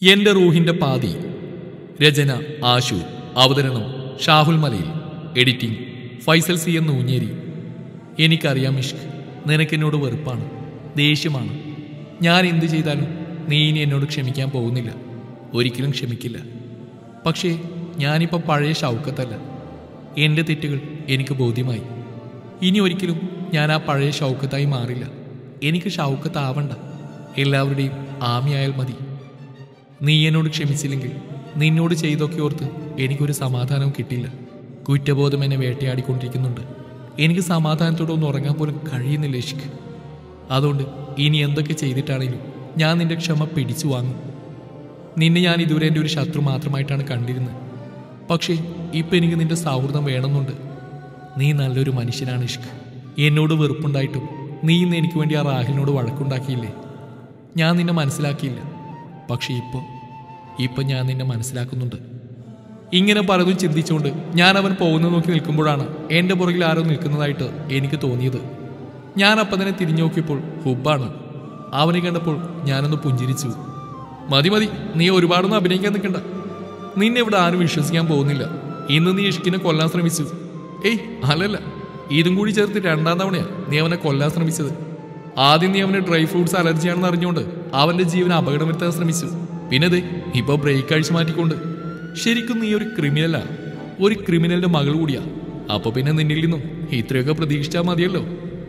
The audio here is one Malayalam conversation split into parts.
എന്റെ റൂഹിന്റെ പാതി രചന ആശു അവതരണം ഷാഹുൽ മലയിൽ എഡിറ്റിംഗ് ഫൈസൽ സി എന്ന് ഊഞ്ഞേരി എനിക്കറിയാം ഇഷ്ക് നിനക്കെന്നോട് വെറുപ്പാണ് ദേഷ്യമാണ് ഞാൻ എന്തു ചെയ്താലും നീ ഇനി എന്നോട് ക്ഷമിക്കാൻ പോകുന്നില്ല ഒരിക്കലും ക്ഷമിക്കില്ല പക്ഷേ ഞാനിപ്പോൾ പഴയ ഷൗക്കത്തല്ല എൻ്റെ തെറ്റുകൾ എനിക്ക് ബോധ്യമായി ഇനി ഒരിക്കലും ഞാൻ ആ പഴയ ഷൗക്കത്തായി മാറില്ല എനിക്ക് ഷൗക്കത്താവണ്ട എല്ലാവരുടെയും ആമിയായാൽ മതി നീ എന്നോട് ക്ഷമിച്ചില്ലെങ്കിൽ നിന്നോട് ചെയ്തൊക്കെ ഓർത്ത് എനിക്കൊരു സമാധാനവും കിട്ടില്ല കുറ്റബോധം എന്നെ വേട്ടയാടിക്കൊണ്ടിരിക്കുന്നുണ്ട് എനിക്ക് സമാധാനത്തോടെ ഒന്ന് ഉറങ്ങാൻ പോലും കഴിയുന്നില്ല ഇഷ്ക് അതുകൊണ്ട് ഇനി എന്തൊക്കെ ചെയ്തിട്ടാണെങ്കിലും ഞാൻ നിന്റെ ക്ഷമ പിടിച്ചു വാങ്ങും നിന്നെ ഞാൻ ഇതുവരെ എൻ്റെ ഒരു ശത്രു മാത്രമായിട്ടാണ് കണ്ടിരുന്നത് പക്ഷേ ഇപ്പം എനിക്ക് നിന്റെ സൗഹൃദം വേണമെന്നുണ്ട് നീ നല്ലൊരു മനുഷ്യനാണ് ഇഷ്ക് എന്നോട് വെറുപ്പുണ്ടായിട്ടും നീ ഇന്ന് എനിക്ക് വേണ്ടി ആ റാഹിലിനോട് വഴക്കുണ്ടാക്കിയില്ലേ ഞാൻ നിന്നെ മനസ്സിലാക്കിയില്ല പക്ഷെ ഇപ്പോൾ ഇപ്പം ഞാൻ നിന്നെ മനസ്സിലാക്കുന്നുണ്ട് ഇങ്ങനെ പലതും ചിന്തിച്ചുകൊണ്ട് ഞാൻ അവൻ പോകുന്നത് നോക്കി നിൽക്കുമ്പോഴാണ് എൻ്റെ പുറകിൽ ആരോ നിൽക്കുന്നതായിട്ട് എനിക്ക് തോന്നിയത് ഞാൻ അപ്പം തന്നെ തിരിഞ്ഞു നോക്കിയപ്പോൾ ഹുബാണ് അവനെ കണ്ടപ്പോൾ ഞാനൊന്ന് പുഞ്ചിരിച്ചു മതി മതി നീ ഒരുപാടൊന്നും അഭിനയിക്കാൻ നിൽക്കണ്ട നിന്നെ ഇവിടെ ആരും വിശ്വസിക്കാൻ പോകുന്നില്ല ഇന്ന് നീ ഇഷ്കിനെ കൊല്ലാൻ ശ്രമിച്ചു ഏയ് അല്ലല്ല ഇതും കൂടി ചേർത്ത് രണ്ടാം തവണയാ നീ അവനെ കൊല്ലാൻ ശ്രമിച്ചത് ആദ്യം നീ അവന് ഡ്രൈ ഫ്രൂട്ട്സ് അലർജിയാണെന്ന് അറിഞ്ഞുകൊണ്ട് അവന്റെ ജീവൻ അപകടം വരുത്താൻ ശ്രമിച്ചു പിന്നെ ദേ ഇപ്പൊ ബ്രേക്ക് അഴിച്ചു മാറ്റിക്കൊണ്ട് ശരിക്കും നീ ഒരു ക്രിമിനലാ ഒരു ക്രിമിനലിന്റെ മകൾ കൂടിയാ അപ്പൊ പിന്നെ നിന്നിൽ നിന്നും ഇത്രയൊക്കെ പ്രതീക്ഷിച്ചാൽ മതിയല്ലോ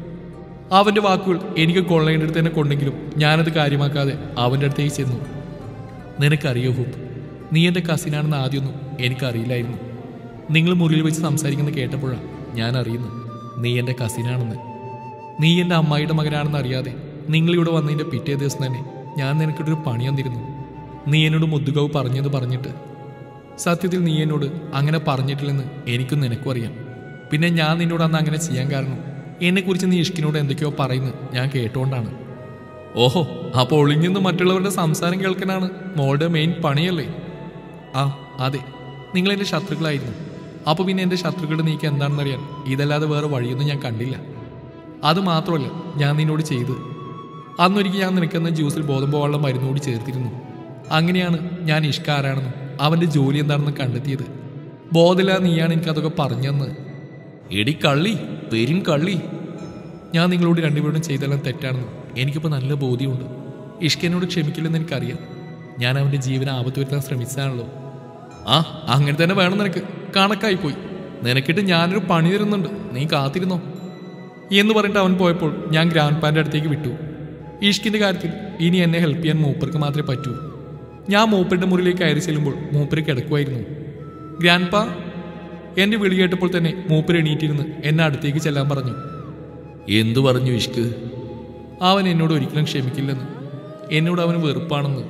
അവന്റെ വാക്കുകൾ എനിക്ക് കൊള്ളേണ്ട അടുത്ത് തന്നെ കൊണ്ടെങ്കിലും ഞാനത് കാര്യമാക്കാതെ അവന്റെ അടുത്തേക്ക് ചെന്നു നിനക്കറിയോ ഹൂപ്പ് നീ എൻ്റെ കസിനാണെന്ന് ആദ്യമൊന്നും എനിക്കറിയില്ലായിരുന്നു നിങ്ങൾ മുറിയിൽ വെച്ച് സംസാരിക്കുന്നത് കേട്ടപ്പോഴാണ് ഞാൻ അറിയുന്നത് നീ എൻ്റെ കസിനാണെന്ന് നീ എൻ്റെ അമ്മായിയുടെ മകനാണെന്ന് അറിയാതെ നിങ്ങളിവിടെ വന്നതിൻ്റെ പിറ്റേ ദിവസം തന്നെ ഞാൻ നിനക്കിട്ടൊരു പണി തന്നിരുന്നു നീ എന്നോട് മുദ്ദുകവ് പറഞ്ഞത് പറഞ്ഞിട്ട് സത്യത്തിൽ നീ എന്നോട് അങ്ങനെ പറഞ്ഞിട്ടില്ലെന്ന് എനിക്കും നിനക്കും അറിയാം പിന്നെ ഞാൻ നിന്നോട് അന്ന് അങ്ങനെ ചെയ്യാൻ കാരണം എന്നെക്കുറിച്ച് നീ ഇഷ്കിനോട് എന്തൊക്കെയോ പറയുന്നത് ഞാൻ കേട്ടുകൊണ്ടാണ് ഓഹോ അപ്പോൾ ഒളിഞ്ഞെന്ന് മറ്റുള്ളവരുടെ സംസാരം കേൾക്കാനാണ് മോളുടെ മെയിൻ പണിയല്ലേ ആ അതെ നിങ്ങൾ എൻ്റെ ശത്രുക്കളായിരുന്നു അപ്പോൾ പിന്നെ എൻ്റെ ശത്രുക്കളുടെ നീക്കം എന്താണെന്നറിയാൻ ഇതല്ലാതെ വേറെ വഴിയൊന്നും ഞാൻ കണ്ടില്ല അത് മാത്രമല്ല ഞാൻ നിന്നോട് ചെയ്തത് അന്നൊരിക്കൽ ഞാൻ നിനക്കെന്ന ജ്യൂസിൽ ബോധം പോകാനുള്ള മരുന്ന് കൂടി ചേർത്തിരുന്നു അങ്ങനെയാണ് ഞാൻ ഇഷ്ക ആരാണെന്നും അവൻ്റെ ജോലി എന്താണെന്ന് കണ്ടെത്തിയത് ബോധമില്ലാതെ നീയാണ് എനിക്കതൊക്കെ പറഞ്ഞെന്ന് എടി കള്ളി പെരും കള്ളി ഞാൻ നിങ്ങളോട് രണ്ടുപേരോടും ചെയ്തെല്ലാം തെറ്റാണെന്ന് എനിക്കിപ്പോൾ നല്ല ബോധ്യമുണ്ട് ഇഷ്ക എന്നോട് ക്ഷമിക്കില്ലെന്ന് എനിക്കറിയാം ഞാൻ അവൻ്റെ ജീവന ആപത്ത് വരുത്താൻ ശ്രമിച്ചതാണല്ലോ ആ അങ്ങനെ തന്നെ വേണം നിനക്ക് കണക്കായി പോയി നിനക്കിട്ട് ഞാനൊരു പണി തരുന്നുണ്ട് നീ കാത്തിരുന്നോ എന്ന് പറഞ്ഞിട്ട് അവൻ പോയപ്പോൾ ഞാൻ ഗ്രാൻഡ് പാൻ്റെ അടുത്തേക്ക് വിട്ടു ഈഷ്കിന്റെ കാര്യത്തിൽ ഇനി എന്നെ ഹെൽപ്പ് ചെയ്യാൻ മൂപ്പർക്ക് മാത്രമേ പറ്റൂ ഞാൻ മൂപ്പരുടെ മുറിയിലേക്ക് കയറി ചെല്ലുമ്പോൾ മൂപ്പര് കിടക്കുമായിരുന്നു ഗ്രാൻഡ് പാ എന്റെ വിളി കേട്ടപ്പോൾ തന്നെ മൂപ്പര് എണീറ്റിരുന്ന് എന്നെ അടുത്തേക്ക് ചെല്ലാൻ പറഞ്ഞു എന്തു പറഞ്ഞു ഇഷ്ക് അവൻ എന്നോട് ഒരിക്കലും ക്ഷമിക്കില്ലെന്ന് എന്നോട് അവന് വെറുപ്പാണെന്ന്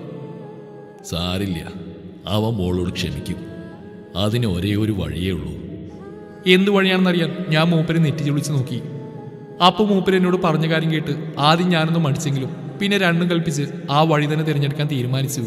സാരില്ല അവൻ മോളോട് ക്ഷമിക്കും അതിന് ഒരേ ഒരു വഴിയേ ഉള്ളൂ എന്ത് വഴിയാണെന്നറിയാൻ ഞാൻ മൂപ്പരെ നെറ്റി ചൊളിച്ച് നോക്കി അപ്പോൾ മൂപ്പര് എന്നോട് പറഞ്ഞ കാര്യം കേട്ട് ആദ്യം ഞാനൊന്ന് മടിച്ചെങ്കിലും പിന്നെ രണ്ടും കൽപ്പിച്ച് ആ വഴി തന്നെ തിരഞ്ഞെടുക്കാൻ തീരുമാനിച്ചു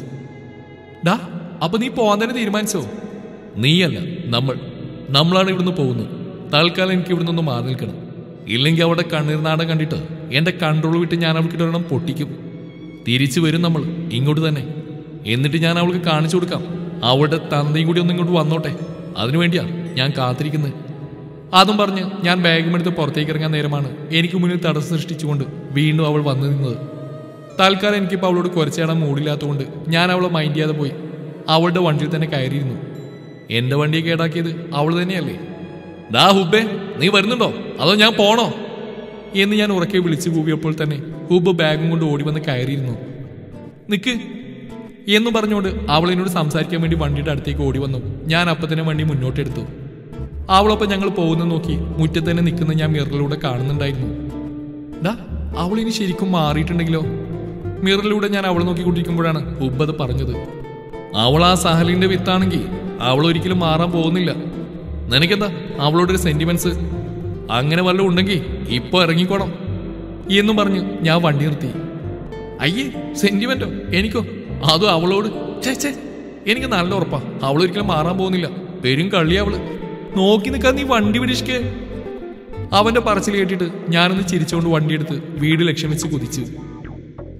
ഡാ അപ്പൊ നീ പോവാൻ തന്നെ തീരുമാനിച്ചോ നീയല്ല നമ്മൾ നമ്മളാണ് ഇവിടുന്ന് പോകുന്നത് തൽക്കാലം എനിക്ക് ഇവിടുന്ന് ഒന്ന് മാറി നിൽക്കണം ഇല്ലെങ്കിൽ അവിടെ കണ്ണീർ നാടൻ കണ്ടിട്ട് എന്റെ കൺട്രോൾ വിട്ട് ഞാൻ അവൾക്ക് ഒരെണ്ണം പൊട്ടിക്കും തിരിച്ചു വരും നമ്മൾ ഇങ്ങോട്ട് തന്നെ എന്നിട്ട് ഞാൻ അവൾക്ക് കാണിച്ചു കൊടുക്കാം അവളുടെ തന്തയും കൂടി ഒന്ന് ഇങ്ങോട്ട് വന്നോട്ടെ അതിനു വേണ്ടിയാ ഞാൻ കാത്തിരിക്കുന്നത് അതും പറഞ്ഞ് ഞാൻ ബാഗും എടുത്ത് പുറത്തേക്ക് ഇറങ്ങാൻ നേരമാണ് എനിക്ക് മുന്നിൽ തടസ്സം സൃഷ്ടിച്ചുകൊണ്ട് വീണ്ടും അവൾ വന്നു നിന്നത് തൽക്കാലം എനിക്കിപ്പോൾ അവളോട് കുറച്ചാടാൻ മൂടില്ലാത്തതുകൊണ്ട് ഞാൻ അവളെ മൈൻഡ് ചെയ്യാതെ പോയി അവളുടെ വണ്ടിയിൽ തന്നെ കയറിയിരുന്നു എന്റെ വണ്ടിയെ കേടാക്കിയത് അവൾ തന്നെയല്ലേ ഡാ ഹുബേ നീ വരുന്നുണ്ടോ അതോ ഞാൻ പോണോ എന്ന് ഞാൻ ഉറക്കെ വിളിച്ചു കൂവിയപ്പോൾ തന്നെ ഹുബ് ബാഗും കൊണ്ട് ഓടി വന്ന് കയറിയിരുന്നു നിക്ക് എന്ന് പറഞ്ഞുകൊണ്ട് അവൾ എന്നോട് സംസാരിക്കാൻ വേണ്ടി വണ്ടിയുടെ അടുത്തേക്ക് ഓടി വന്നു ഞാൻ അപ്പം തന്നെ വണ്ടി മുന്നോട്ടെടുത്തു അവളൊപ്പം ഞങ്ങൾ പോകുന്നത് നോക്കി മുറ്റത്ത് തന്നെ നിൽക്കുന്ന ഞാൻ മിററിലൂടെ കാണുന്നുണ്ടായിരുന്നു ഡാ അവൾ ഇനി ശരിക്കും മാറിയിട്ടുണ്ടെങ്കിലോ മിററിലൂടെ ഞാൻ അവളെ നോക്കിക്കൊണ്ടിരിക്കുമ്പോഴാണ് ഉബ്ബത് പറഞ്ഞത് അവൾ ആ സഹലിന്റെ വിത്താണെങ്കിൽ അവൾ ഒരിക്കലും മാറാൻ പോകുന്നില്ല നിനക്കെന്താ അവളോടൊരു സെന്റിമെന്റ്സ് അങ്ങനെ വല്ലതും ഉണ്ടെങ്കിൽ ഇപ്പൊ ഇറങ്ങിക്കോണം എന്നും പറഞ്ഞ് ഞാൻ വണ്ടി നിർത്തി അയ്യേ സെന്റിമെന്റോ എനിക്കോ അതും അവളോട് ഛേ ഛേ എനിക്ക് നല്ല ഉറപ്പാ അവൾ ഒരിക്കലും മാറാൻ പോകുന്നില്ല പെരും കള്ളി അവള് നോക്കി നിൽക്കാൻ നീ വണ്ടി പിടിച്ചേ അവന്റെ പറച്ചിൽ കേട്ടിട്ട് ഞാനൊന്ന് ചിരിച്ചുകൊണ്ട് വണ്ടിയെടുത്ത് വീട് ലക്ഷ്യം വെച്ച് കുതിച്ചു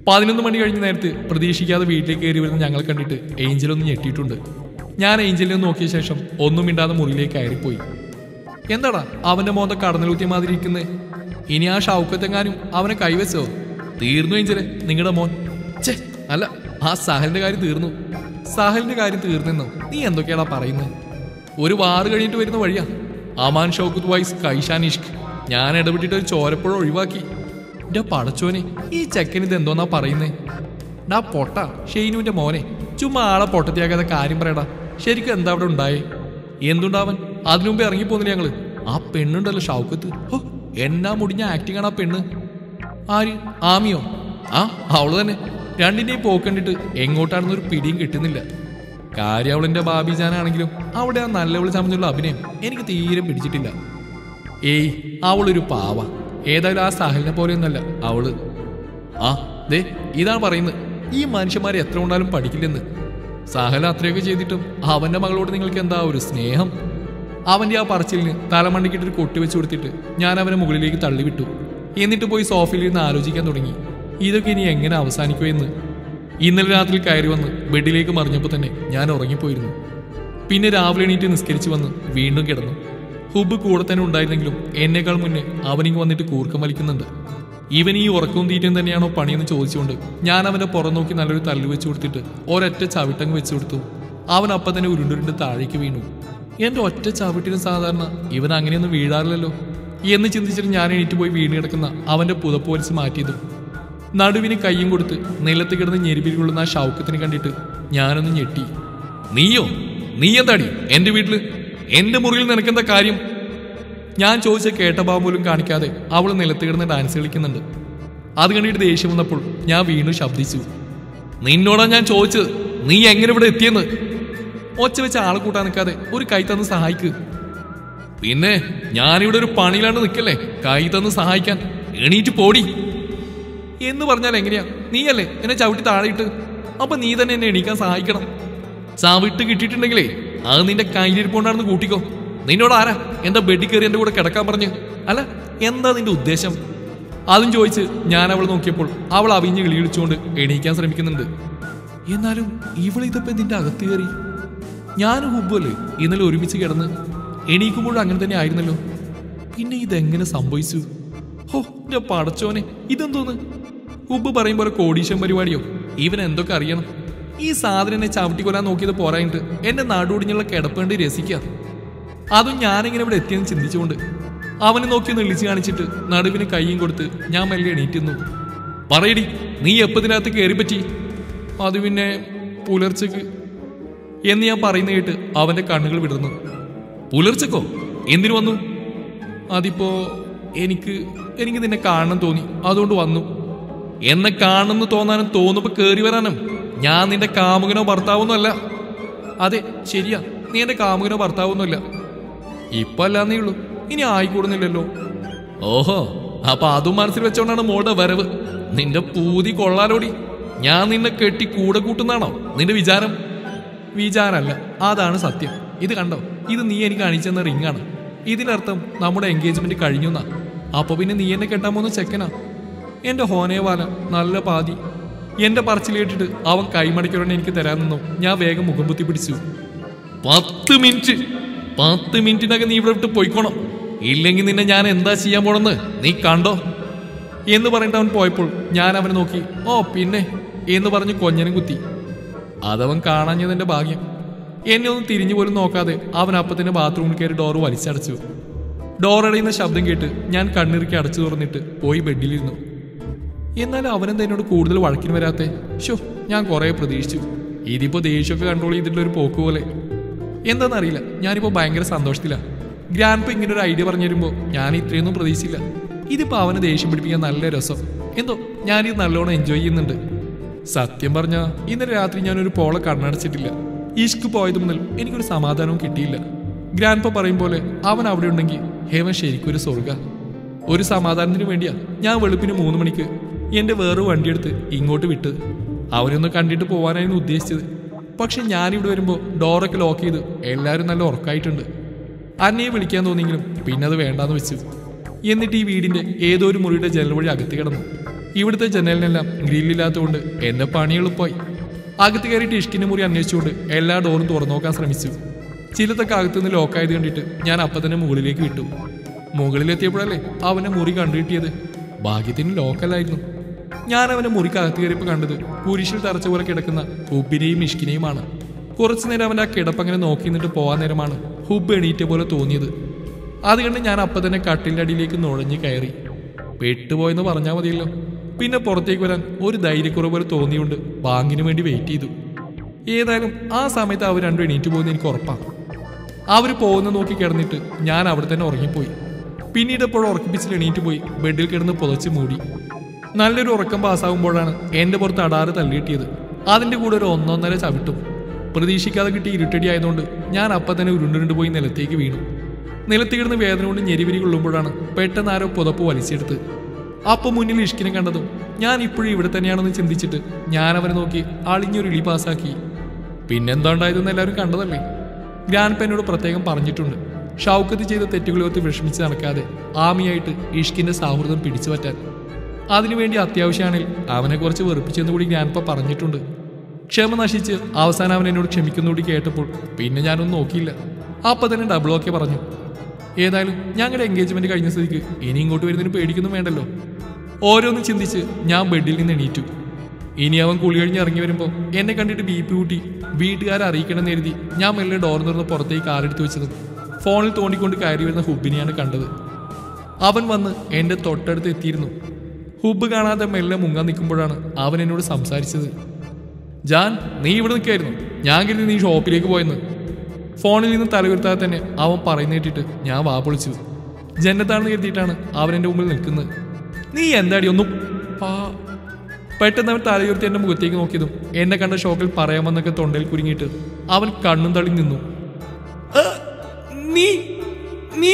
പതിനൊന്ന് മണി കഴിഞ്ഞ നേരത്ത് പ്രതീക്ഷിക്കാതെ വീട്ടിലേക്ക് കയറി വരുന്ന ഞങ്ങൾ കണ്ടിട്ട് ഏഞ്ചൽ ഒന്ന് ഞെട്ടിയിട്ടുണ്ട് ഞാൻ ഏഞ്ചലിനെ ഒന്ന് നോക്കിയ ശേഷം ഒന്നും മിണ്ടാതെ മുറിയിലേക്ക് കയറിപ്പോയി എന്താടാ അവന്റെ മോന്ത കടന്നലൂത്തിയ മാതിരി ഇരിക്കുന്നേ ഇനി ആ ഷൗക്കത്തെങ്ങാനും അവനെ കൈവച്ചോ തീർന്നു ഏഞ്ചലെ നിങ്ങളുടെ മോൻ ഛേ അല്ല ആ സാഹലിന്റെ കാര്യം തീർന്നു സാഹലിന്റെ കാര്യം തീർന്നെന്നോ നീ എന്തൊക്കെയാടാ പറയുന്നത് ഒരു വാറ് കഴിഞ്ഞിട്ട് വരുന്ന വഴിയാ അമാൻ ഷൗക്കത്ത് വൈസ് കൈഷാൻ ഇഷ്ക് ഞാൻ ഇടപെട്ടിട്ട് ഒരു ചോരപ്പുഴ ഒഴിവാക്കി എന്റെ പടച്ചോനെ ഈ ചെക്കൻ ഇത് എന്തോന്നാ പറയുന്നേ ഡാ പൊട്ട ഷെയ്നുവിന്റെ മോനെ ചുമ്മാ ആളെ പൊട്ടത്തിയാക്കാതെ കാര്യം പറയടാ ശരിക്കും എന്താ അവിടെ ഉണ്ടായേ എന്തുണ്ടാവൻ അതിനു മുമ്പ് ഇറങ്ങിപ്പോന്നില്ല ഞങ്ങള് ആ പെണ്ണുണ്ടല്ലോ ഷൗക്കത്ത് ഹോ എന്നാ മുടിഞ്ഞ ആക്ടിങ് ആണ് ആ പെണ്ണ് ആര് ആമിയോ ആ അവള് തന്നെ രണ്ടിന്റെയും പോക്കണ്ടിട്ട് എങ്ങോട്ടാണെന്നൊരു പിടിയും കിട്ടുന്നില്ല കാര്യം അവളിന്റെ ബാബിജാനാണെങ്കിലും അവിടെ ആ നല്ലവള് ചമഞ്ഞുള്ള അഭിനയം എനിക്ക് തീരെ പിടിച്ചിട്ടില്ല ഏയ് അവളൊരു പാവ ഏതായാലും ആ സാഹലിനെ പോലെയൊന്നല്ല അവള് ആ ദേ ഇതാണ് പറയുന്നത് ഈ മനുഷ്യന്മാരെ എത്ര കൊണ്ടാലും പഠിക്കില്ലെന്ന് സാഹല അത്രയൊക്കെ ചെയ്തിട്ടും അവന്റെ മകളോട് നിങ്ങൾക്ക് എന്താ ഒരു സ്നേഹം അവന്റെ ആ പറച്ചിലിന് തലമണ്ടിക്കിട്ടൊരു കൊട്ടി വെച്ച് കൊടുത്തിട്ട് ഞാൻ അവനെ മുകളിലേക്ക് തള്ളിവിട്ടു എന്നിട്ട് പോയി സോഫയിൽ ഇരുന്ന് ആലോചിക്കാൻ തുടങ്ങി ഇതൊക്കെ ഇനി എങ്ങനെ അവസാനിക്കുമെന്ന് ഇന്നലെ രാത്രി കയറി വന്ന് ബെഡിലേക്ക് മറിഞ്ഞപ്പോൾ തന്നെ ഞാൻ ഉറങ്ങിപ്പോയിരുന്നു പിന്നെ രാവിലെ എണീറ്റ് നിസ്കരിച്ച് വന്ന് വീണ്ടും കിടന്നു ഹുബ് കൂടെ തന്നെ ഉണ്ടായിരുന്നെങ്കിലും എന്നേക്കാൾ മുന്നേ അവനിങ്ങ് വന്നിട്ട് കൂർക്കം വലിക്കുന്നുണ്ട് ഇവൻ ഈ ഉറക്കവും തീറ്റയും തന്നെയാണോ പണിയെന്ന് ചോദിച്ചുകൊണ്ട് ഞാൻ അവന്റെ പുറം നോക്കി നല്ലൊരു തല്ലു വെച്ച് കൊടുത്തിട്ട് ഒരൊറ്റ ചവിട്ടങ്ങ് വെച്ച് കൊടുത്തു അവൻ അപ്പം തന്നെ ഉരുണ്ടുരുണ്ട് താഴേക്ക് വീണു എന്റെ ഒറ്റ ചവിട്ടിന് സാധാരണ ഇവൻ അങ്ങനെയൊന്നും വീഴാറില്ലല്ലോ എന്ന് ചിന്തിച്ചിട്ട് ഞാൻ എണീറ്റ് പോയി വീണ് കിടക്കുന്ന അവന്റെ പുതപ്പ് വലിച്ച് മാറ്റിയതും നടുവിന് കയ്യും കൊടുത്ത് നിലത്ത് കിടന്ന് ഞെരുപിൽ കൊള്ളുന്ന ആ ഷൗക്കത്തിന് കണ്ടിട്ട് ഞാനൊന്ന് ഞെട്ടി നീയോ നീ എന്താടി എന്റെ വീട്ടില് എന്റെ മുറിയിൽ നിനക്കെന്താ കാര്യം ഞാൻ ചോദിച്ച കേട്ട ഭാവം പോലും കാണിക്കാതെ അവൾ നിലത്ത് കിടന്ന് ഡാൻസ് കളിക്കുന്നുണ്ട് അത് കണ്ടിട്ട് ദേഷ്യം വന്നപ്പോൾ ഞാൻ വീണ്ടും ശബ്ദിച്ചു നിന്നോടാ ഞാൻ ചോദിച്ചത് നീ എങ്ങനെ ഇവിടെ എത്തിയെന്ന് ഒച്ച വെച്ച് ആളെ കൂട്ടാൻ നിൽക്കാതെ ഒരു കൈ തന്ന് സഹായിക്ക് പിന്നെ ഞാനിവിടെ ഒരു പണിയിലാണ് നിൽക്കല്ലേ കൈ തന്ന് സഹായിക്കാൻ എണീറ്റ് പോടി എന്ന് പറഞ്ഞാൽ എങ്ങനെയാ നീയല്ലേ എന്നെ ചവിട്ടി താഴെയിട്ട് അപ്പൊ നീ തന്നെ എന്നെ എണീക്കാൻ സഹായിക്കണം ചവിട്ട് കിട്ടിയിട്ടുണ്ടെങ്കിലേ അത് നിന്റെ കയ്യിലിരിപ്പുണ്ടാണെന്ന് കൂട്ടിക്കോ നിന്നോട് ആരാ എന്താ ബെഡിൽ കയറി എന്റെ കൂടെ കിടക്കാൻ പറഞ്ഞു അല്ല എന്താ നിന്റെ ഉദ്ദേശം അതും ചോദിച്ച് ഞാൻ അവൾ നോക്കിയപ്പോൾ അവൾ അവിഞ്ഞ് കിളി വിളിച്ചുകൊണ്ട് എണീക്കാൻ ശ്രമിക്കുന്നുണ്ട് എന്നാലും ഇവൾ ഇതിപ്പോ ഇതിന്റെ അകത്ത് കയറി ഞാനും ഹുബല്ലേ ഇന്നലെ ഒരുമിച്ച് കിടന്ന് എണീക്കുമ്പോഴും അങ്ങനെ തന്നെ ആയിരുന്നല്ലോ പിന്നെ ഇതെങ്ങനെ സംഭവിച്ചു ഹോ എന്റെ പടച്ചോനെ ഇതെന്തോന്ന് ഉബ് പറയും പോലെ കോടീശം പരിപാടിയോ ഇവൻ എന്തൊക്കെ അറിയണം ഈ സാധനം എന്നെ ചവിട്ടിക്കൊല്ലാൻ നോക്കിയത് പോരായിട്ട് എന്റെ നാടുകൂടിഞ്ഞുള്ള കിടപ്പേണ്ടി രസിക്കുക അതും ഞാനിങ്ങനെ ഇവിടെ എത്തിയെന്ന് ചിന്തിച്ചുകൊണ്ട് അവനെ നോക്കി ഒന്ന് ഇളിച്ച് കാണിച്ചിട്ട് നടുവിന് കൈയും കൊടുത്ത് ഞാൻ മെല്ലെ എണീറ്റുന്നു പറയടി നീ എപ്പതിനകത്ത് കയറി പറ്റി അത് പിന്നെ പുലർച്ചക്ക് എന്ന് ഞാൻ പറയുന്ന കേട്ട് അവന്റെ കണ്ണുകൾ വിടുന്നു പുലർച്ചക്കോ എന്തിനു വന്നു അതിപ്പോ എനിക്ക് എനിക്ക് നിന്നെ കാണണം തോന്നി അതുകൊണ്ട് വന്നു എന്നെ കാണണമെന്ന് തോന്നാനും തോന്നുമ്പോ കേറി വരാനും ഞാൻ നിന്റെ കാമുകനോ ഭർത്താവൊന്നും അല്ല അതെ ശരിയാ നീ എന്റെ കാമുകനോ ഭർത്താവൊന്നുമല്ല ഇപ്പൊ അല്ലാന്നേ ഉള്ളൂ ഇനി ആയിക്കൂടുന്നില്ലല്ലോ ഓഹോ അപ്പൊ അതും മനസ്സിൽ വെച്ചോണ്ടാണ് മോളുടെ വരവ് നിന്റെ പൂതി കൊള്ളാലോടി ഞാൻ നിന്നെ കെട്ടി കൂടെ കൂട്ടുന്നാണോ നിന്റെ വിചാരം വിചാരല്ല അതാണ് സത്യം ഇത് കണ്ടോ ഇത് നീ എനിക്ക് അണിച്ചെന്ന റിങ്ങാണ് ഇതിനർത്ഥം നമ്മുടെ എൻഗേജ്മെന്റ് കഴിഞ്ഞു എന്നാ അപ്പൊ പിന്നെ നീ എന്നെ കെട്ടാൻ പോകുന്ന ചെക്കനാ എന്റെ ഹോനേവാല നല്ല പാതി എന്റെ പറച്ചിൽ കേട്ടിട്ട് അവൻ കൈമടക്കുടനെ എനിക്ക് തരാൻ നിന്നു ഞാൻ വേഗം മുഖം കുത്തി പിടിച്ചു പത്ത് മിനിറ്റ് പത്ത് മിനിറ്റിനകം നീ ഇവിടെ വിട്ട് പോയിക്കോണം ഇല്ലെങ്കിൽ നിന്നെ ഞാൻ എന്താ ചെയ്യാൻ പോണെന്ന് നീ കണ്ടോ എന്ന് പറഞ്ഞിട്ട് അവൻ പോയപ്പോൾ ഞാൻ അവനെ നോക്കി ഓ പിന്നെ എന്ന് പറഞ്ഞ് കൊഞ്ഞനും കുത്തി അതവൻ കാണാഞ്ഞതിന്റെ ഭാഗ്യം എന്നെ ഒന്ന് തിരിഞ്ഞു പോലും നോക്കാതെ അവൻ അപ്പത്തിന്റെ ബാത്റൂമിൽ കയറി ഡോർ വലിച്ചടച്ചു ഡോർ അടയുന്ന ശബ്ദം കേട്ട് ഞാൻ കണ്ണിറുക്കി അടച്ചു തുറന്നിട്ട് പോയി ബെഡിലിരുന്നു എന്നാലും അവനെന്താ എന്നോട് കൂടുതൽ വഴക്കിന് വരാത്തെ ഷോ ഞാൻ കുറെ പ്രതീക്ഷിച്ചു ഇതിപ്പോ ദേഷ്യമൊക്കെ കൺട്രോൾ ചെയ്തിട്ടുള്ള ഒരു പോക്ക് പോലെ എന്താണെന്നറിയില്ല ഞാനിപ്പോ ഭയങ്കര സന്തോഷത്തിലാ ഗ്രാൻഡ് ഇങ്ങനെ ഒരു ഐഡിയ പറഞ്ഞു തരുമ്പോ ഞാൻ ഇത്രയൊന്നും പ്രതീക്ഷിച്ചില്ല ഇതിപ്പോ അവനെ ദേഷ്യം പിടിപ്പിക്കാൻ നല്ല രസം എന്തോ ഞാനിത് നല്ലോണം എൻജോയ് ചെയ്യുന്നുണ്ട് സത്യം പറഞ്ഞ ഇന്നലെ രാത്രി ഞാനൊരു പോളെ കണ്ണടച്ചിട്ടില്ല ഇഷ്ക് പോയത് മുതൽ എനിക്കൊരു സമാധാനവും കിട്ടിയില്ല ഗ്രാൻഡ് പറയും പോലെ അവൻ അവിടെ ഉണ്ടെങ്കിൽ ഹേവൻ ശരിക്കൊരു സ്വർഗ ഒരു സമാധാനത്തിന് വേണ്ടിയാ ഞാൻ വെളുപ്പിന് മൂന്ന് മണിക്ക് എന്റെ വേറെ വണ്ടിയെടുത്ത് ഇങ്ങോട്ട് വിട്ട് അവനൊന്ന് കണ്ടിട്ട് പോവാനായിരുന്നു ഉദ്ദേശിച്ചത് പക്ഷെ ഞാനിവിടെ വരുമ്പോൾ ഡോറൊക്കെ ലോക്ക് ചെയ്ത് എല്ലാവരും നല്ല ഉറക്കായിട്ടുണ്ട് അന്നയെ വിളിക്കാൻ തോന്നിയെങ്കിലും പിന്നെ അത് വേണ്ടാന്ന് വെച്ചു എന്നിട്ട് ഈ വീടിന്റെ ഏതോ ഒരു മുറിയുടെ ജനൽ വഴി അകത്ത് കിടന്നു ഇവിടുത്തെ ജനലിനെല്ലാം ഗ്രില്ലില്ലാത്തതുകൊണ്ട് എന്റെ പണി എളുപ്പമായി അകത്ത് കയറിയിട്ട് ഇഷ്കിന്റെ മുറി അന്വേഷിച്ചുകൊണ്ട് എല്ലാ ഡോറും തുറന്നു നോക്കാൻ ശ്രമിച്ചു ചിലതൊക്കെ അകത്തുനിന്ന് ലോക്കായത് കണ്ടിട്ട് ഞാൻ അപ്പം തന്നെ മുകളിലേക്ക് വിട്ടു മുകളിലെത്തിയപ്പോഴല്ലേ അവനെ മുറി കണ്ടുകിട്ടിയത് ഭാഗ്യത്തിന് ലോക്കലായിരുന്നു ഞാൻ അവനെ മുറിക്കകത്ത് കയറിയപ്പോൾ കണ്ടത് കുരിശിൽ തറച്ച പോലെ കിടക്കുന്ന ഹുബിനെയും ഇഷ്കിനെയുമാണ് കുറച്ചു നേരം അവൻ്റെ ആ കിടപ്പങ്ങനെ നോക്കി നിന്നിട്ട് പോകാൻ നേരമാണ് ഹുബ് എണീറ്റ പോലെ തോന്നിയത് അത് കണ്ട് ഞാൻ അപ്പം തന്നെ കട്ടിലിൻ്റെ അടിയിലേക്ക് നുഴഞ്ഞു കയറി പെട്ടുപോയെന്ന് പറഞ്ഞാൽ മതിയല്ലോ പിന്നെ പുറത്തേക്ക് വരാൻ ഒരു ധൈര്യക്കുറവ് പോലെ തോന്നിയുകൊണ്ട് ബാങ്കിന് വേണ്ടി വെയിറ്റ് ചെയ്തു ഏതായാലും ആ സമയത്ത് അവർ രണ്ടും എണീറ്റ് പോകുന്ന എനിക്ക് ഉറപ്പാണ് അവർ പോകുന്ന നോക്കി കിടന്നിട്ട് ഞാൻ അവിടെ തന്നെ ഉറങ്ങിപ്പോയി പിന്നീട് എപ്പോഴും ഉറക്കിപ്പിച്ചിൽ എണീറ്റ് പോയി ബെഡിൽ കിടന്ന് പുതച്ച് മൂടി നല്ലൊരു ഉറക്കം പാസ്സാകുമ്പോഴാണ് എൻ്റെ പുറത്ത് അടാറ് തള്ളിയിട്ടിയത് അതിൻ്റെ കൂടെ ഒരു ഒന്നൊന്നര ചവിട്ടും പ്രതീക്ഷിക്കാതെ കിട്ടി ഇരുട്ടടി ആയതുകൊണ്ട് ഞാൻ അപ്പം തന്നെ ഉരുണ്ടുരുണ്ട് പോയി നിലത്തേക്ക് വീണു നിലത്ത് കിടന്ന് വേദന കൊണ്ട് ഞെരിവിരി കൊള്ളുമ്പോഴാണ് പെട്ടെന്ന് ആരോ പുതപ്പ് വലിച്ചെടുത്ത് അപ്പം മുന്നിൽ ഇഷ്കിനെ കണ്ടതും ഞാൻ ഇപ്പോഴും ഇവിടെ തന്നെയാണെന്ന് ചിന്തിച്ചിട്ട് ഞാൻ അവനെ നോക്കി അളിഞ്ഞൊരു ഇളി പാസ്സാക്കി പിന്നെന്താ ഉണ്ടായതെന്ന് എല്ലാവരും കണ്ടതല്ലേ ഗ്രാൻഡ് എന്നോട് പ്രത്യേകം പറഞ്ഞിട്ടുണ്ട് ഷൗക്കത്ത് ചെയ്ത തെറ്റുകളോർത്ത് വിഷമിച്ച് നടക്കാതെ ആമിയായിട്ട് ഇഷ്കിന്റെ സൗഹൃദം പിടിച്ചു പറ്റാൻ അതിനുവേണ്ടി അത്യാവശ്യമാണെങ്കിൽ അവനെ കുറച്ച് വെറുപ്പിച്ചെന്ന് കൂടി ഗ്രാൻഡ്പ പറഞ്ഞിട്ടുണ്ട് ക്ഷമ നശിച്ച് അവസാനം അവൻ എന്നോട് ക്ഷമിക്കുന്നുകൂടി കേട്ടപ്പോൾ പിന്നെ ഞാനൊന്നും നോക്കിയില്ല അപ്പൊ തന്നെ ഡബിൾ ഓക്കെ പറഞ്ഞു ഏതായാലും ഞങ്ങളുടെ എൻഗേജ്മെന്റ് കഴിഞ്ഞ സ്ഥിതിക്ക് ഇനി ഇങ്ങോട്ട് വരുന്നതിന് പേടിക്കൊന്നും വേണ്ടല്ലോ ഓരോന്ന് ചിന്തിച്ച് ഞാൻ ബെഡിൽ നിന്ന് എണീറ്റു ഇനി അവൻ കുളി കഴിഞ്ഞ് ഇറങ്ങി വരുമ്പോൾ എന്നെ കണ്ടിട്ട് ബി പി കൂട്ടി വീട്ടുകാരെ അറിയിക്കണമെന്ന് എഴുതി ഞാൻ മെല്ലെ ഡോർ തുറന്ന് പുറത്തേക്ക് കാലെടുത്ത് വെച്ചതും ഫോണിൽ തോണ്ടിക്കൊണ്ട് കയറി വരുന്ന ഹുബിനെയാണ് കണ്ടത് അവൻ വന്ന് എൻ്റെ തൊട്ടടുത്ത് എത്തിയിരുന്നു ഹുബ് കാണാതെ മെല്ലെ മുങ്ങാൻ നിൽക്കുമ്പോഴാണ് അവൻ എന്നോട് സംസാരിച്ചത് ജാൻ നീ ഇവിടെ നിൽക്കായിരുന്നു ഞാൻ കരുതി നീ ഷോപ്പിലേക്ക് പോയെന്ന് ഫോണിൽ നിന്ന് തലയുർത്താതെ തന്നെ അവൻ പറയുന്ന കേട്ടിട്ട് ഞാൻ വാ പൊളിച്ചു ജന്നത്താണെന്ന് കരുതിയിട്ടാണ് അവൻ എൻ്റെ മുമ്പിൽ നിൽക്കുന്നത് നീ എന്താടി ഒന്നും പാ പെട്ടെന്ന് അവൻ തലയുർത്തി എൻ്റെ മുഖത്തേക്ക് നോക്കിയതും എന്നെ കണ്ട ഷോക്കിൽ പറയാമെന്നൊക്കെ തൊണ്ടയിൽ കുരുങ്ങിയിട്ട് അവൻ കണ്ണും തള്ളി നിന്നു "ഏ, നീ നീ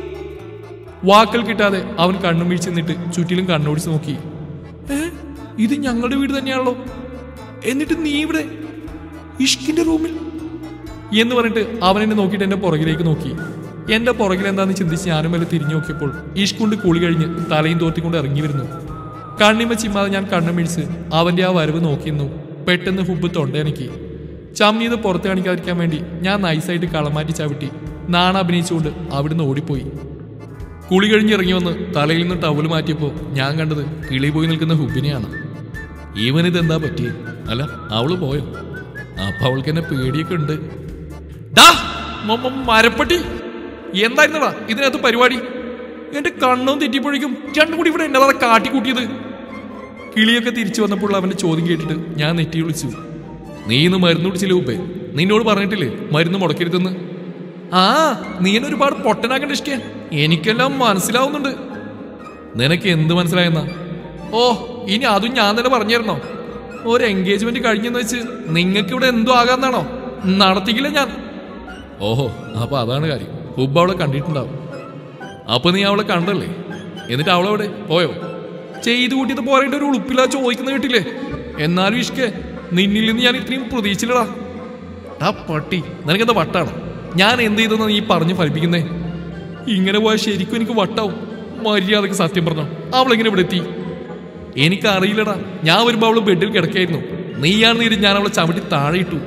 വാക്കൽ കിട്ടാതെ അവൻ കണ്ണും വീഴ്ച നിന്നിട്ട് ചുറ്റിലും കണ്ണോടിച്ച് നോക്കി "ഏ, ഇത് ഞങ്ങളുടെ വീട് തന്നെയാണല്ലോ എന്നിട്ട് നീ ഇവിടെ ഇഷ്കിന്റെ റൂമിൽ എന്ന് പറഞ്ഞിട്ട് അവൻ എന്നെ നോക്കിയിട്ട് എന്റെ പുറകിലേക്ക് നോക്കി എന്റെ പുറകിൽ എന്താന്ന് ചിന്തിച്ച് ഞാനും വല്ല തിരിഞ്ഞു നോക്കിയപ്പോൾ ഇഷ്കുണ്ട് കുളി കഴിഞ്ഞ് തലയും തോർത്തിക്കൊണ്ട് ഇറങ്ങി വരുന്നു കണ്ണിമ ചിമ്മാതെ ഞാൻ കണ്ണും മിഴിച്ച് അവന്റെ ആ വരവ് നോക്കിയിരുന്നു പെട്ടെന്ന് ഹുബ് തൊണ്ടയനക്കി ചമ്മിയത് പുറത്ത് കാണിക്കാതിരിക്കാൻ വേണ്ടി ഞാൻ നൈസായിട്ട് കളമാറ്റി ചവിട്ടി നാണ അഭിനയിച്ചുകൊണ്ട് അവിടുന്ന് ഓടിപ്പോയി കുളി കഴിഞ്ഞ് ഇറങ്ങി വന്ന് തലയിൽ നിന്ന് ടവല് മാറ്റിയപ്പോൾ ഞാൻ കണ്ടത് കിളി പോയി നിൽക്കുന്ന ഹുബിനെയാണ് ഇവനിതെന്താ പറ്റിയേ അല്ല അവള് പോയോ അപ്പൊ അവൾക്ക് എന്നെ പേടിയൊക്കെ ഉണ്ട് ഡാ, മ- മ- മരപ്പട്ടി എന്തായിരുന്നടാ ഇതിനകത്ത് പരിപാടി എന്റെ കണ്ണും തെറ്റിപ്പോഴേക്കും രണ്ടും കൂടി ഇവിടെ എന്നതാ കാട്ടിക്കൂട്ടിയത് കിളിയൊക്കെ തിരിച്ചു വന്നപ്പോൾ അവന്റെ ചോദ്യം കേട്ടിട്ട് ഞാൻ നെറ്റി വിളിച്ചു നീ ഇന്ന് മരുന്ന് കുടിച്ചില്ല ഉപ്പേ നിന്നോട് പറഞ്ഞിട്ടില്ലേ മരുന്ന് മുടക്കരുതെന്ന് ആ നീ എന്നെ ഒരുപാട് പൊട്ടനാക്കണ്ട ഇഷ്കേ എനിക്കെല്ലാം മനസ്സിലാവുന്നുണ്ട് നിനക്ക് എന്ത് മനസ്സിലായെന്നാ ഓ ഇനി അതും ഞാൻ തന്നെ പറഞ്ഞിരുന്നോ ഒരു എൻഗേജ്മെന്റ് കഴിഞ്ഞെന്ന് വെച്ച് നിങ്ങൾക്ക് ഇവിടെ എന്തോ ആകാന്നാണോ നടത്തിക്കില്ല ഞാൻ ഓഹോ അപ്പൊ അതാണ് കാര്യം ഹുബ് അവളെ കണ്ടിട്ടുണ്ടാവും അപ്പൊ നീ അവളെ കണ്ടല്ലേ എന്നിട്ട് അവളെവിടെ പോയോ ചെയ്തു കൂട്ടിയത് പോരേണ്ട ഒരു ഉളുപ്പില്ല ചോദിക്കുന്ന കേട്ടില്ലേ എന്നാലും ഇഷ്കെ നിന്നിൽ നിന്ന് ഞാൻ ഇത്രയും പ്രതീക്ഷിച്ചില്ലടാ ആ പട്ടി നിനക്കെന്താ വട്ടാണ് ഞാൻ എന്ത് ചെയ്തെന്ന് നീ പറഞ്ഞ് ഫലിപ്പിക്കുന്നേ ഇങ്ങനെ പോയാൽ ശരിക്കും എനിക്ക് വട്ടാവും മര്യാദക്ക് സത്യം പറഞ്ഞോ അവളെങ്ങനെ ഇവിടെ എത്തി എനിക്കറിയില്ലടാ ഞാൻ വരുമ്പോ അവള് ബെഡിൽ കിടക്കായിരുന്നു നീയാണ് നീര് ഞാൻ അവളെ ചവിട്ടി താഴെ ഇട്ടു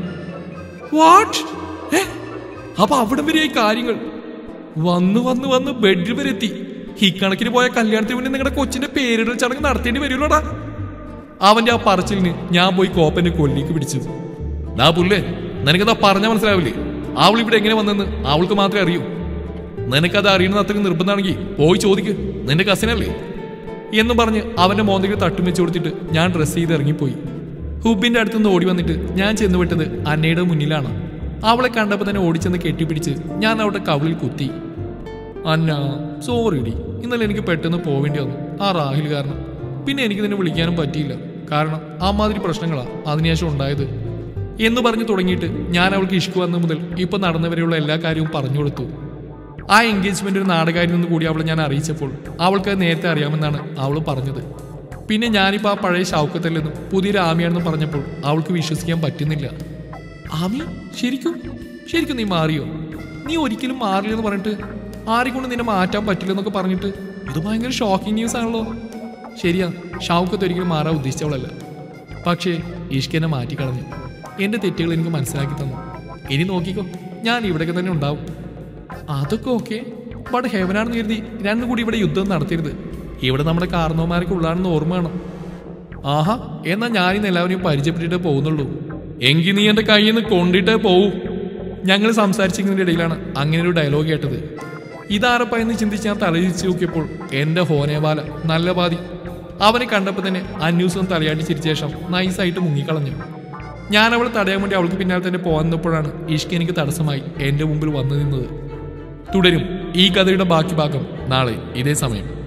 വാട്ട് അപ്പൊ അവിടെ വരെയായി കാര്യങ്ങൾ വന്ന് വന്ന് വന്ന് ബെഡിൽ വരെ എത്തി ഈ കണക്കിന് പോയ കല്യാണത്തിന് മുന്നേ നിങ്ങളുടെ കൊച്ചിന്റെ പേരിടൽ ചടങ്ങ് നടത്തേണ്ടി വരുമല്ലോടാ അവന്റെ ആ പറച്ചിലിന് ഞാൻ പോയി കോപ്പന്റെ കൊല്ലിക്ക് പിടിച്ചു നാ പുല്ലേ നിനക്കതാ പറഞ്ഞാൽ മനസ്സിലാവില്ലേ അവൾ ഇവിടെ എങ്ങനെ വന്നെന്ന് അവൾക്ക് മാത്രമേ അറിയൂ നിനക്കത് അറിയണമെന്ന് അത്രയും നിർബന്ധമാണെങ്കിൽ പോയി ചോദിക്ക് നിന്റെ കസിനല്ലേ എന്ന് പറഞ്ഞ് അവന്റെ മോന്തയ്ക്ക് തട്ടും വെച്ച് കൊടുത്തിട്ട് ഞാൻ ഡ്രസ്സ് ചെയ്ത് ഇറങ്ങിപ്പോയി ഹുബിന്റെ അടുത്തുനിന്ന് ഓടി വന്നിട്ട് ഞാൻ ചെന്ന് വിട്ടത് അന്നയുടെ മുന്നിലാണ് അവളെ കണ്ടപ്പോൾ തന്നെ ഓടിച്ചെന്ന് കെട്ടിപ്പിടിച്ച് ഞാൻ അവിടെ കവിളിൽ കുത്തി അന്ന സോറി ഡി ഇന്നലെ എനിക്ക് പെട്ടെന്ന് പോവേണ്ടി വന്നു ആ രാഹുൽ കാരണം പിന്നെ എനിക്ക് നിന്നെ വിളിക്കാനും പറ്റിയില്ല കാരണം ആ മാതിരി പ്രശ്നങ്ങളാ അതിനുശേഷം ഉണ്ടായത് എന്ന് പറഞ്ഞു തുടങ്ങിയിട്ട് ഞാൻ അവൾക്ക് ഇഷ്കു വന്ന മുതൽ ഇപ്പൊ നടന്നവരെയുള്ള എല്ലാ കാര്യവും പറഞ്ഞു കൊടുത്തു ആ എൻഗേജ്മെന്റ് ഒരു നാടകമായിരുന്നു കൂടി അവളെ ഞാൻ അറിയിച്ചപ്പോൾ അവൾക്ക് അത് നേരത്തെ അറിയാമെന്നാണ് അവൾ പറഞ്ഞത് പിന്നെ ഞാനിപ്പോൾ ആ പഴയ ഷൗക്കത്തല്ലെന്നും പുതിയൊരു ആമിയാണെന്നും പറഞ്ഞപ്പോൾ അവൾക്ക് വിശ്വസിക്കാൻ പറ്റുന്നില്ല ആമി ശരിക്കും ശരിക്കും നീ മാറിയോ നീ ഒരിക്കലും മാറില്ലെന്ന് പറഞ്ഞിട്ട് ആരെക്കൊണ്ട് നിന്നെ മാറ്റാൻ പറ്റില്ലെന്നൊക്കെ പറഞ്ഞിട്ട് ഇത് ഭയങ്കര ഷോക്കിംഗ് ന്യൂസ് ആണല്ലോ ശരിയാ ഷൗക്കത്ത് ഒരിക്കലും മാറാൻ ഉദ്ദേശിച്ചവളല്ല പക്ഷേ ഇഷ്ക് എന്നെ മാറ്റിക്കളഞ്ഞു എൻ്റെ തെറ്റുകൾ എനിക്ക് മനസ്സിലാക്കി തന്നു ഇനി നോക്കിക്കോ ഞാൻ ഇവിടെയൊക്കെ തന്നെ ഉണ്ടാവും അതൊക്കെ ഓക്കെ ബട്ട് ഹെവനാണെന്ന് കരുതി രണ്ടും കൂടി ഇവിടെ യുദ്ധം നടത്തരുത് ഇവിടെ നമ്മുടെ കാർന്നോമാരൊക്കെ ഉള്ളാണെന്ന് ഓർമ്മ വേണം ആഹാ എന്നാ ഞാനിന്ന് എല്ലാവരെയും പരിചയപ്പെട്ടിട്ടേ പോകുന്നുള്ളൂ എങ്കിൽ നീ എൻ്റെ കയ്യിൽ നിന്ന് കൊണ്ടിട്ടേ പോവൂ ഞങ്ങൾ സംസാരിച്ചിരിക്കുന്നതിൻ്റെ ഇടയിലാണ് അങ്ങനെ ഒരു ഡയലോഗ് കേട്ടത് ഇതാരപ്പ എന്ന് ചിന്തിച്ച് ഞാൻ തലതിരിച്ച് നോക്കിയപ്പോൾ എൻ്റെ ഹോനേവാല നല്ല പാതി അവനെ കണ്ടപ്പോൾ തന്നെ അന്യൂസും തലയാട്ടി ചിരിച്ച ശേഷം നൈസായിട്ട് മുങ്ങിക്കളഞ്ഞു ഞാൻ അവളെ തടയാൻ വേണ്ടി അവൾക്ക് പിന്നാലെ തന്നെ പോകാൻ ഇഷ്ക് എനിക്ക് തടസ്സമായി എൻ്റെ മുമ്പിൽ വന്നു നിന്നത് തുടരും ഈ കഥയുടെ ബാക്കി ഭാഗം നാളെ ഇതേ സമയം